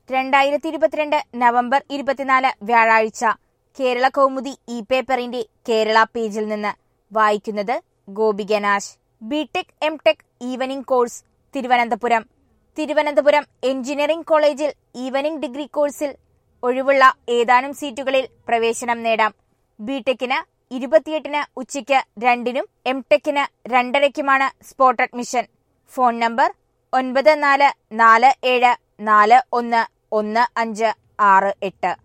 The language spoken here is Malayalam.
രണ്ടായിരത്തി ഇരുപത്തിരണ്ട് നവംബർ ഇരുപത്തിനാല് വ്യാഴാഴ്ച കേരള കൗമുദി ഇ പേപ്പറിന്റെ കേരള പേജിൽ നിന്ന് വായിക്കുന്നത് ഗോപികനാശ് BTech M tech evening course Thiruvananthapuram Thiruvananthapuram engineering കോളേജിൽ ഈവനിംഗ് ഡിഗ്രി കോഴ്സിൽ ഒഴിവുള്ള ഏതാനും സീറ്റുകളിൽ പ്രവേശനം നേടാം ബിടെക്കിന് ഇരുപത്തിയെട്ടിന് ഉച്ചയ്ക്ക് രണ്ടിനും എം ടെക്കിന് രണ്ടരയ്ക്കുമാണ് സ്പോട്ട് അഡ്മിഷൻ ഫോൺ നമ്പർ ഒൻപത് നാല് നാല് ഏഴ് നാല് ഒന്ന് ഒന്ന് അഞ്ച് ആറ് എട്ട്